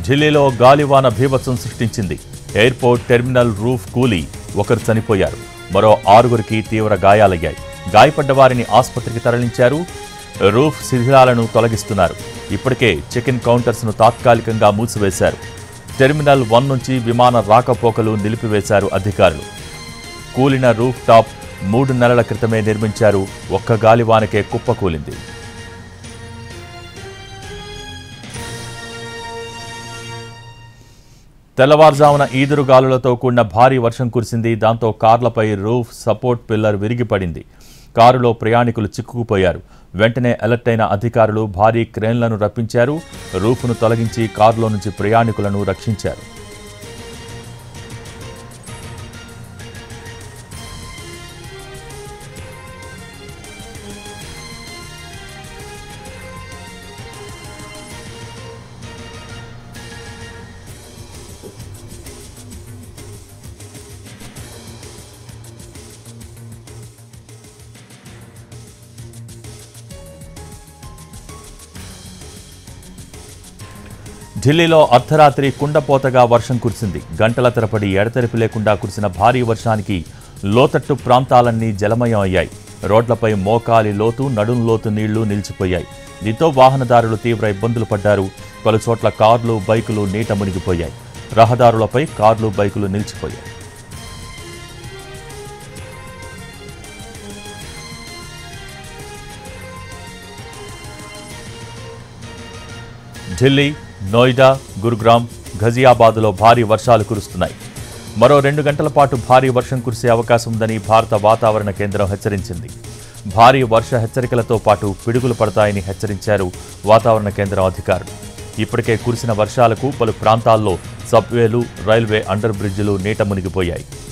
ఢిల్లీలో గాలివాన భీభత్సం సృష్టించింది ఎయిర్పోర్ట్ టెర్మినల్ రూఫ్ కూలి ఒకరు చనిపోయారు మరో ఆరుగురికి తీవ్ర గాయాలయ్యాయి గాయపడ్డ వారిని ఆసుపత్రికి తరలించారు రూఫ్ శిథిలాలను తొలగిస్తున్నారు ఇప్పటికే చెక్ ఇన్ కౌంటర్స్ను తాత్కాలికంగా మూసివేశారు టెర్మినల్ వన్ నుంచి విమాన రాకపోకలు నిలిపివేశారు అధికారులు కూలిన రూఫ్ టాప్ మూడు నెలల క్రితమే నిర్మించారు ఒక్క గాలివానకే కుప్పకూలింది తెల్లవారుజామున ఈదురుగాలులతో కూడిన భారీ వర్షం కురిసింది దాంతో కార్లపై రూఫ్ సపోర్ట్ పిల్లర్ విరిగిపడింది కారులో ప్రయాణికులు చిక్కుకుపోయారు వెంటనే అలర్ట్ అయిన అధికారులు భారీ క్రేన్లను రప్పించారు రూఫ్ను తొలగించి కారులో నుంచి ప్రయాణికులను రక్షించారు ఢిల్లీలో అర్ధరాత్రి కుండపోతగా వర్షం కురిసింది గంటల తరబడి ఎడతెరిపి లేకుండా కురిసిన భారీ వర్షానికి లోతట్టు ప్రాంతాలన్నీ జలమయం అయ్యాయి రోడ్లపై మోకాలి లోతు నడుం లోతు నీళ్లు నిలిచిపోయాయి దీంతో వాహనదారులు తీవ్ర ఇబ్బందులు పడ్డారు పలు చోట్ల కార్లు బైకులు నీట మునిగిపోయాయి రహదారులపై కార్లు బైకులు నిలిచిపోయాయి ఢిల్లీ నోయిడా గురుగ్రామ్ ఘజియాబాద్లో భారీ వర్షాలు కురుస్తున్నాయి మరో రెండు గంటల పాటు భారీ వర్షం కురిసే అవకాశం ఉందని భారత వాతావరణ కేంద్రం హెచ్చరించింది భారీ వర్ష హెచ్చరికలతో పాటు పిడుగులు పడతాయని హెచ్చరించారు వాతావరణ కేంద్రం అధికారులు ఇప్పటికే కురిసిన వర్షాలకు పలు ప్రాంతాల్లో సబ్వేలు రైల్వే అండర్ బ్రిడ్జిలు నీట మునిగిపోయాయి